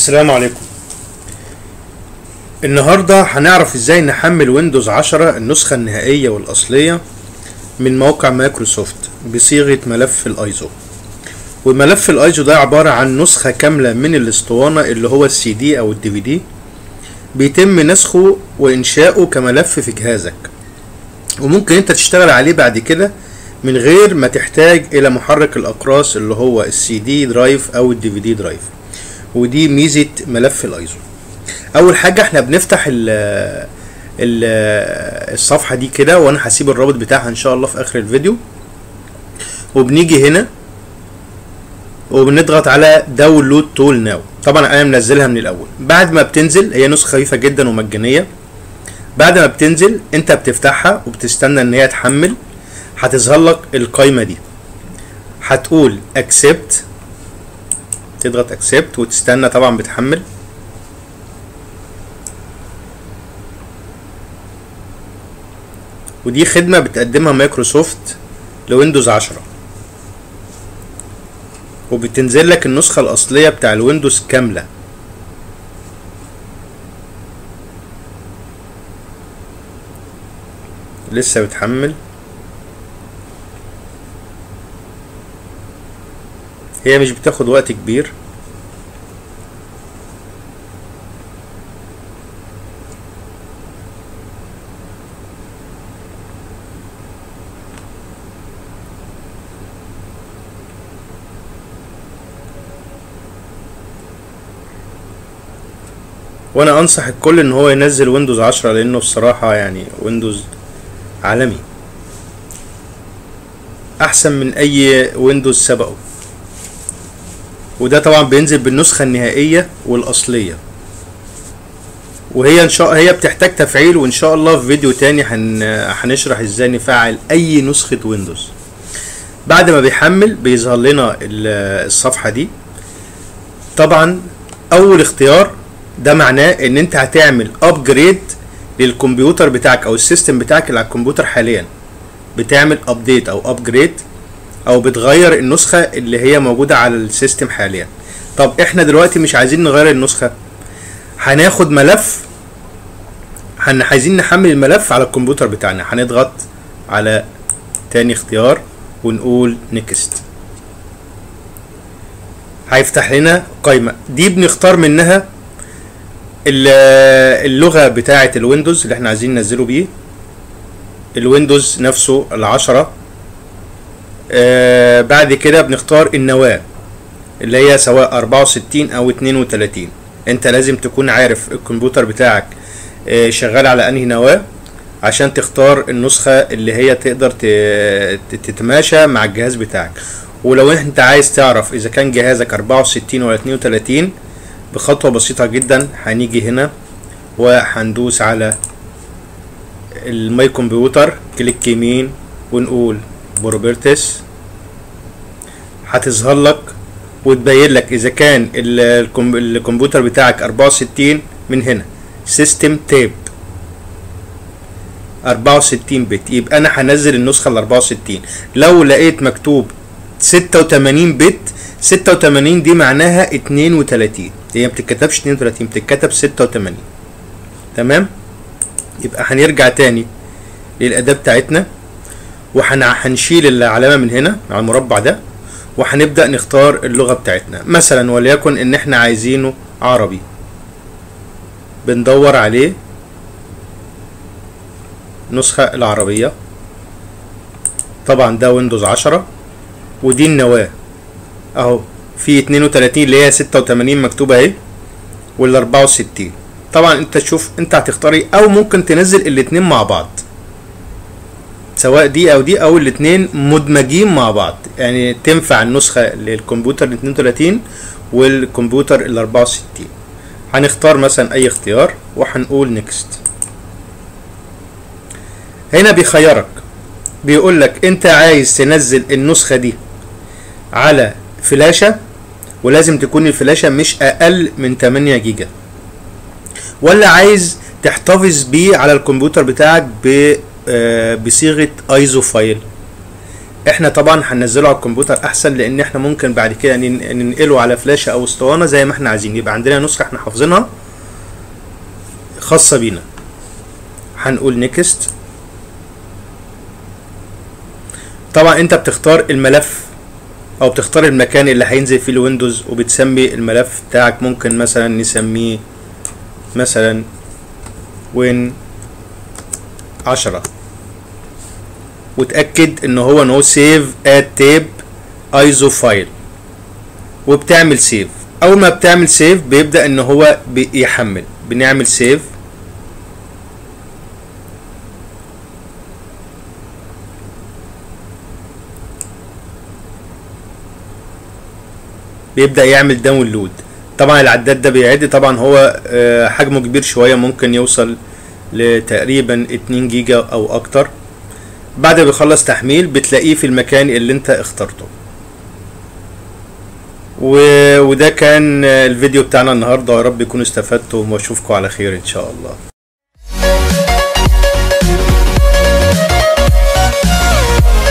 السلام عليكم النهاردة هنعرف ازاي نحمل ويندوز 10 النسخة النهائية والأصلية من موقع مايكروسوفت بصيغة ملف الايزو وملف الايزو ده عبارة عن نسخة كاملة من الاسطوانة اللي هو السي دي او الدي في دي بيتم نسخه وانشاؤه كملف في جهازك وممكن انت تشتغل عليه بعد كده من غير ما تحتاج الى محرك الاقراص اللي هو السي دي درايف او الدي في دي درايف ودي ميزة ملف الايزو اول حاجة احنا بنفتح ال ال الصفحة دي كده وانا هسيب الرابط بتاعها ان شاء الله في اخر الفيديو وبنيجي هنا وبنضغط على داونلود تول ناو طبعا انا منزلها من الاول بعد ما بتنزل هي نسخة خفيفة جدا ومجانية بعد ما بتنزل انت بتفتحها وبتستنى ان هي تحمل هتظهر لك القايمة دي هتقول accept تضغط accept وتستنى طبعا بتحمل ودي خدمة بتقدمها مايكروسوفت لويندوز 10 وبتنزل لك النسخة الأصلية بتاع الويندوز كاملة لسه بتحمل هي مش بتاخد وقت كبير وانا انصح الكل ان هو ينزل ويندوز 10 لانه بصراحة يعني ويندوز عالمي احسن من اي ويندوز سبقه وده طبعا بينزل بالنسخة النهائية والاصلية وهي ان شاء هي بتحتاج تفعيل وان شاء الله في فيديو تاني هن... هنشرح ازاي نفعل اي نسخة ويندوز بعد ما بيحمل بيظهر لنا الصفحة دي طبعا اول اختيار ده معناه ان انت هتعمل ابجريد للكمبيوتر بتاعك او السيستم بتاعك اللي على الكمبيوتر حاليا بتعمل ابديت او ابجريد او بتغير النسخة اللي هي موجودة على السيستم حاليا طب احنا دلوقتي مش عايزين نغير النسخة هناخد ملف هن عايزين نحمل الملف على الكمبيوتر بتاعنا هنضغط على تاني اختيار ونقول نيكست هيفتح لنا قائمة دي بنختار منها اللغة بتاعة الويندوز اللي احنا عايزين ننزله بيه الويندوز نفسه العشرة آه بعد كده بنختار النواة اللي هي سواء أربعة وستين أو اتنين وتلاتين انت لازم تكون عارف الكمبيوتر بتاعك آه شغال على انهي نواة عشان تختار النسخة اللي هي تقدر تتماشى مع الجهاز بتاعك ولو انت عايز تعرف اذا كان جهازك أربعة وستين ولا اتنين وتلاتين بخطوة بسيطة جدا هنيجي هنا وهندوس على الماي كمبيوتر كليك يمين ونقول بروبرتس هتظهر لك وتبين لك اذا كان الكمبيوتر بتاعك 64 من هنا سيستم تاب 64 بت يبقى انا هنزل النسخه ال 64 لو لقيت مكتوب 86 بت 86 دي معناها 32 هي ما بتتكتبش 32 بتتكتب 86 تمام يبقى هنرجع تاني للاداه بتاعتنا وهنشيل العلامه من هنا على المربع ده وهنبدا نختار اللغه بتاعتنا مثلا وليكن ان احنا عايزينه عربي بندور عليه نسخه العربيه طبعا ده ويندوز 10 ودي النواه اهو في 32 اللي هي 86 مكتوبه اهي وال 64 طبعا انت تشوف انت هتختاري او ممكن تنزل الاتنين مع بعض سواء دي او دي او الاتنين مدمجين مع بعض يعني تنفع النسخة للكمبيوتر ال 32 والكمبيوتر ال 64 هنختار مثلا اي اختيار وهنقول نيكست هنا بيخيرك بيقول لك انت عايز تنزل النسخة دي على فلاشة ولازم تكون الفلاشة مش اقل من 8 جيجا ولا عايز تحتفظ بيه على الكمبيوتر بتاعك ب بصيغة ايزو فايل احنا طبعا هننزله على الكمبيوتر احسن لان احنا ممكن بعد كده نن- ننقله على فلاشة او اسطوانة زي ما احنا عايزين يبقى عندنا نسخة احنا حافظينها خاصة بينا هنقول نيكست طبعا انت بتختار الملف او بتختار المكان اللي هينزل فيه الويندوز وبتسمي الملف بتاعك ممكن مثلا نسميه مثلا وين عشرة وتأكد ان هو نو سيف ات تيب ايزو فايل وبتعمل سيف اول ما بتعمل سيف بيبدأ ان هو بيحمل بنعمل سيف بيبدأ يعمل داونلود طبعا العداد ده بيعد طبعا هو آه، حجمه كبير شوية ممكن يوصل لتقريبا 2 جيجا او اكتر بعد ما بيخلص تحميل بتلاقيه في المكان اللي انت اخترته و... وده كان الفيديو بتاعنا النهارده يا رب يكونوا استفدتوا واشوفكم على خير ان شاء الله